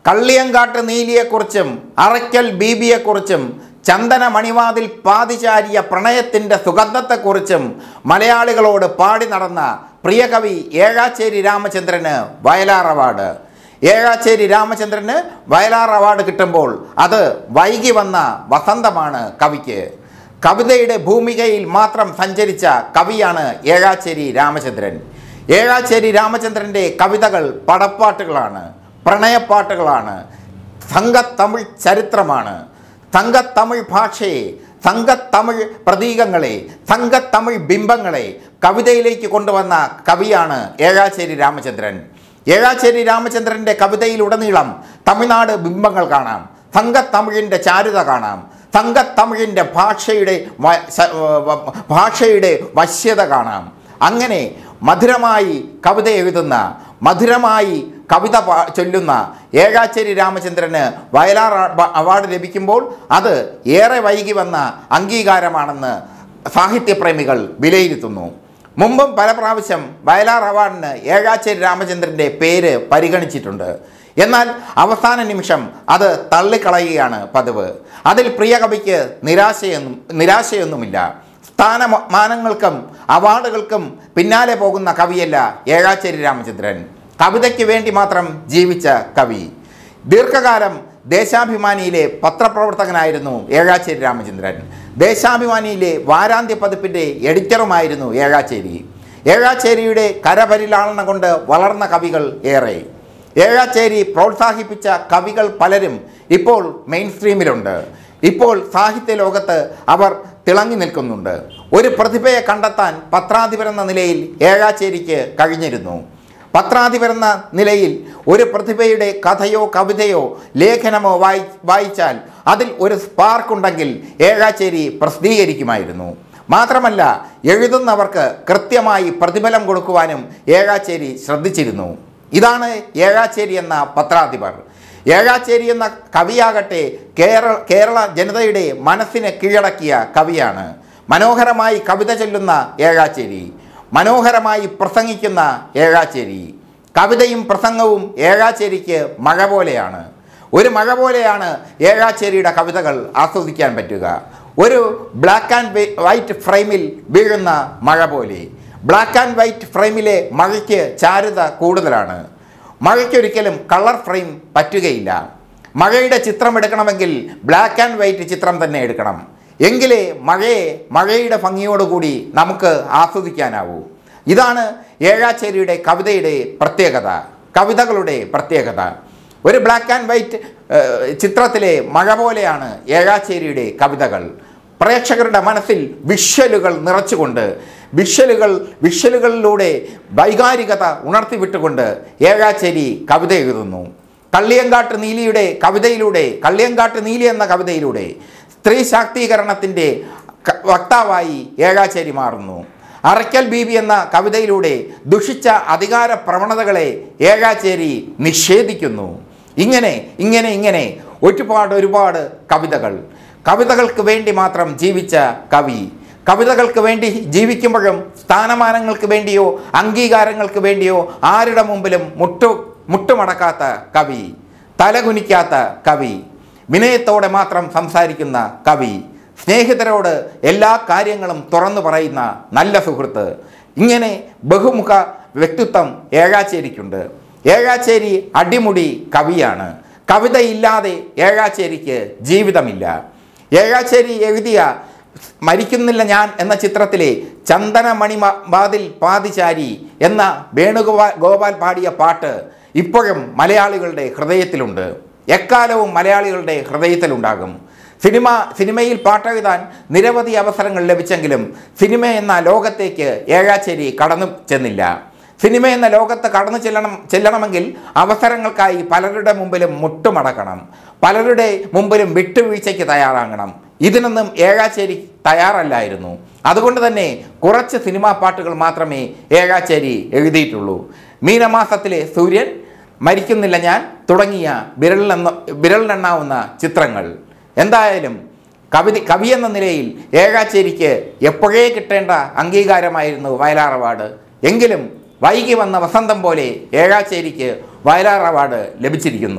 കള്ളിയങ്കാട്ട് നീലിയെക്കുറിച്ചും അറയ്ക്കൽ ബീബിയെക്കുറിച്ചും ചന്ദന മണിവാതിൽ പാതിചാരിയ പ്രണയത്തിൻ്റെ സുഗന്ധത്തെക്കുറിച്ചും മലയാളികളോട് പാടി നടന്ന പ്രിയകവി ഏഴാച്ചേരി രാമചന്ദ്രന് വയലാർ അവാർഡ് ഏഴാച്ചേരി രാമചന്ദ്രന് വയലാർ അവാർഡ് കിട്ടുമ്പോൾ അത് വൈകി വന്ന വസന്തമാണ് കവിക്ക് കവിതയുടെ ഭൂമികയിൽ മാത്രം സഞ്ചരിച്ച കവിയാണ് ഏഴാച്ചേരി രാമചന്ദ്രൻ ഏഴാച്ചേരി രാമചന്ദ്രൻ്റെ കവിതകൾ പടപ്പാട്ടുകളാണ് പ്രണയപ്പാട്ടുകളാണ് സംഘത്തമിഴ് ചരിത്രമാണ് സംഘത്തമിഴ് ഭാഷയെ സംഘത്തമിഴ് പ്രതീകങ്ങളെ സംഘത്തമിഴ് ബിംബങ്ങളെ കവിതയിലേക്ക് കൊണ്ടുവന്ന കവിയാണ് ഏഴാച്ചേരി രാമചന്ദ്രൻ ഏഴാച്ചേരി രാമചന്ദ്രൻ്റെ കവിതയിലുടനീളം തമിഴ്നാട് ബിംബങ്ങൾ കാണാം സംഘത്തമിഴിൻ്റെ ചാരുത കാണാം സംഘത്തമിഴിൻ്റെ ഭാഷയുടെ വ- സ- വ- ഭാഷയുടെ വശ്യത കാണാം അങ്ങനെ മധുരമായി കവിത എഴുതുന്ന മധുരമായി കവിത പാ- ചൊല്ലുന്ന ഏഴാച്ചേരി രാമചന്ദ്രന് വയലാർ അ- അവാർഡ് ലഭിക്കുമ്പോൾ അത് ഏറെ വൈകി വന്ന അംഗീകാരമാണെന്ന് സാഹിത്യപ്രേമികൾ വിലയിരുത്തുന്നു മുമ്പും പല പ്രാവശ്യം വയലാർ അവാർഡിന് ഏഴാച്ചേരി രാമചന്ദ്രൻ്റെ പേര് പരിഗണിച്ചിട്ടുണ്ട് എന്നാൽ അവസാന നിമിഷം അത് തള്ളിക്കളയുകയാണ് പതിവ് അതിൽ പ്രിയ കവിക്ക് നിരാശയൊന്നും നിരാശയൊന്നുമില്ല സ്ഥാനമാനങ്ങൾക്കും അവാർഡുകൾക്കും പിന്നാലെ പോകുന്ന കവിയല്ല ഏഴാച്ചേരി രാമചന്ദ്രൻ കവിതയ്ക്ക് വേണ്ടി മാത്രം ജീവിച്ച കവി ദീർഘകാലം ദേശാഭിമാനിയിലെ പത്രപ്രവർത്തകനായിരുന്നു ഏഴാച്ചേരി രാമചന്ദ്രൻ ദേശാഭിമാനിയിലെ വാരാന്ത്യ പതിപ്പിൻ്റെ എഡിറ്ററുമായിരുന്നു ഏഴാച്ചേരി ഏഴാച്ചേരിയുടെ കരപരിലാളന കൊണ്ട് വളർന്ന കവികൾ ഏറെ ഏഴാച്ചേരി പ്രോത്സാഹിപ്പിച്ച കവികൾ പലരും ഇപ്പോൾ മെയിൻ സ്ട്രീമിലുണ്ട് ഇപ്പോൾ സാഹിത്യ ലോകത്ത് അവർ തിളങ്ങി നിൽക്കുന്നുണ്ട് ഒരു പ്രതിഭയെ കണ്ടെത്താൻ പത്രാധിപരെന്ന നിലയിൽ ഏഴാച്ചേരിക്ക് കഴിഞ്ഞിരുന്നു പത്രാധിപരെന്ന നിലയിൽ ഒരു പ്രതിഭയുടെ കഥയോ കവിതയോ ലേഖനമോ വായി വായിച്ചാൽ അതിൽ ഒരു സ്പാർക്ക് ഉണ്ടെങ്കിൽ ഏഴാച്ചേരി പ്രസിദ്ധീകരിക്കുമായിരുന്നു മാത്രമല്ല എഴുതുന്നവർക്ക് കൃത്യമായി പ്രതിഫലം കൊടുക്കുവാനും ഏഴാച്ചേരി ശ്രദ്ധിച്ചിരുന്നു ഇതാണ് ഏഴാച്ചേരി എന്ന പത്രാധിപർ ഏഴാച്ചേരി എന്ന കവിയാകട്ടെ കേരള കേരള ജനതയുടെ മനസ്സിനെ കീഴടക്കിയ കവിയാണ് മനോഹരമായി കവിത ചൊല്ലുന്ന ഏഴാച്ചേരി മനോഹരമായി പ്രസംഗിക്കുന്ന ഏഴാച്ചേരി കവിതയും പ്രസംഗവും ഏഴാച്ചേരിക്ക് മഴ പോലെയാണ് ഒരു മഴ പോലെയാണ് ഏഴാച്ചേരിയുടെ കവിതകൾ ആസ്വദിക്കാൻ പറ്റുക ഒരു ബ്ലാക്ക് ആൻഡ് വൈറ്റ് ഫ്രെയിമിൽ വീഴുന്ന മഴ പോലെ ബ്ലാക്ക് ആൻഡ് വൈറ്റ് ഫ്രെയിമിലെ മഴയ്ക്ക് ചാരുത കൂടുതലാണ് മഴയ്ക്കൊരിക്കലും കളർ ഫ്രെയിം പറ്റുകയില്ല മഴയുടെ ചിത്രം എടുക്കണമെങ്കിൽ ബ്ലാക്ക് ആൻഡ് വൈറ്റ് ചിത്രം തന്നെ എടുക്കണം എങ്കിലേ മഴയെ മഴയുടെ ഭംഗിയോടുകൂടി നമുക്ക് ആസ്വദിക്കാനാവൂ ഇതാണ് ഏഴാച്ചേരിയുടെ കവിതയുടെ പ്രത്യേകത കവിതകളുടെ പ്രത്യേകത ഒരു ബ്ലാക്ക് ആൻഡ് വൈറ്റ് ഏഹ്, ചിത്രത്തിലെ മഴ പോലെയാണ് ഏഴാച്ചേരിയുടെ കവിതകൾ പ്രേക്ഷകരുടെ മനസ്സിൽ വിഷ്വലുകൾ നിറച്ചുകൊണ്ട് വിഷ്വലുകൾ വിഷ്വലുകളിലൂടെ വൈകാരികത ഉണർത്തിവിട്ടുകൊണ്ട് ഏഴാച്ചേരി കവിത എഴുതുന്നു കള്ളിയങ്കാട്ട് നീലിയുടെ കവിതയിലൂടെ കള്ളിയങ്കാട്ട് നീലി എന്ന കവിതയിലൂടെ സ്ത്രീ ശാക്തീകരണത്തിൻ്റെ ക- വക്താവായി ഏഴാച്ചേരി മാറുന്നു അറയ്ക്കൽ ബീബി എന്ന കവിതയിലൂടെ ദുഷിച്ച അധികാര പ്രവണതകളെ ഏഴാച്ചേരി നിഷേധിക്കുന്നു ഇങ്ങനെ ഇങ്ങനെ ഇങ്ങനെ ഒരുപാട് ഒരുപാട് കവിതകൾ കവിതകൾക്ക് വേണ്ടി മാത്രം ജീവിച്ച കവി കവിതകൾക്ക് വേണ്ടി ജീവിക്കുമ്പോഴും സ്ഥാനമാനങ്ങൾക്ക് വേണ്ടിയോ അംഗീകാരങ്ങൾക്ക് വേണ്ടിയോ ആരുടെ മുമ്പിലും മുട്ടു മുട്ടുമടക്കാത്ത കവി തലകുനിക്കാത്ത കവി വിനയത്തോടെ മാത്രം സംസാരിക്കുന്ന കവി സ്നേഹിതരോട് എല്ലാ കാര്യങ്ങളും തുറന്നു പറയുന്ന നല്ല സുഹൃത്ത് ഇങ്ങനെ ബഹുമുഖ വ്യക്തിത്വം ഏഴാച്ചേരിക്കുണ്ട് ഏഴാച്ചേരി അടിമുടി കവിയാണ് കവിതയില്ലാതെ ഏഴാച്ചേരിക്ക് ജീവിതമില്ല ഏഴാച്ചേരി എഴുതിയ മരിക്കുന്നില്ല ഞാൻ എന്ന ചിത്രത്തിലെ ചന്ദനമണി മ- വാതിൽ പാതിചാരി എന്ന വേണുഗോപാൽ ഗോപാൽ പാടിയ പാട്ട് ഇപ്പോഴും മലയാളികളുടെ ഹൃദയത്തിലുണ്ട് എക്കാലവും മലയാളികളുടെ ഹൃദയത്തിലുണ്ടാകും സിനിമ സിനിമയിൽ പാട്ടെഴുതാൻ നിരവധി അവസരങ്ങൾ ലഭിച്ചെങ്കിലും സിനിമ എന്ന ലോകത്തേക്ക് ഏഴാച്ചേരി കടന്നു ചെന്നില്ല സിനിമ എന്ന ലോകത്ത് കടന്നു ചെല്ലണം ചെല്ലണമെങ്കിൽ അവസരങ്ങൾക്കായി പലരുടെ മുമ്പിലും മുട്ടുമടക്കണം പലരുടെ മുമ്പിലും വിട്ടുവീഴ്ചയ്ക്ക് തയ്യാറാകണം ഇതിനൊന്നും ഏഴാച്ചേരി തയ്യാറല്ലായിരുന്നു അതുകൊണ്ട് തന്നെ കുറച്ച് സിനിമാ പാട്ടുകൾ മാത്രമേ ഏഴാച്ചേരി എഴുതിയിട്ടുള്ളൂ മീനമാസത്തിലെ സൂര്യൻ മരിക്കുന്നില്ല ഞാൻ തുടങ്ങിയ വിരലിലെണ്ണ വിരലിലെണ്ണാവുന്ന ചിത്രങ്ങൾ എന്തായാലും കവിത കവി എന്ന നിലയിൽ ഏഴാച്ചേരിക്ക് എപ്പോഴേ കിട്ടേണ്ട അംഗീകാരമായിരുന്നു വയലാർ അവാർഡ് എങ്കിലും വൈകി വന്ന വസന്തം പോലെ ഏഴാച്ചേരിക്ക് വയലാർ അവാർഡ് ലഭിച്ചിരിക്കുന്നു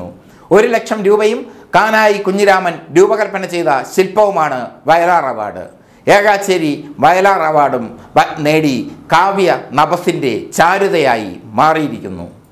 ഒരു ലക്ഷം രൂപയും കാനായി കുഞ്ഞിരാമൻ രൂപകൽപ്പന ചെയ്ത ശില്പവുമാണ് വയലാർ അവാർഡ് ഏകാച്ചേരി വയലാർ അവാർഡും വ- നേടി കാവ്യ നഭസിൻ്റെ ചാരുതയായി മാറിയിരിക്കുന്നു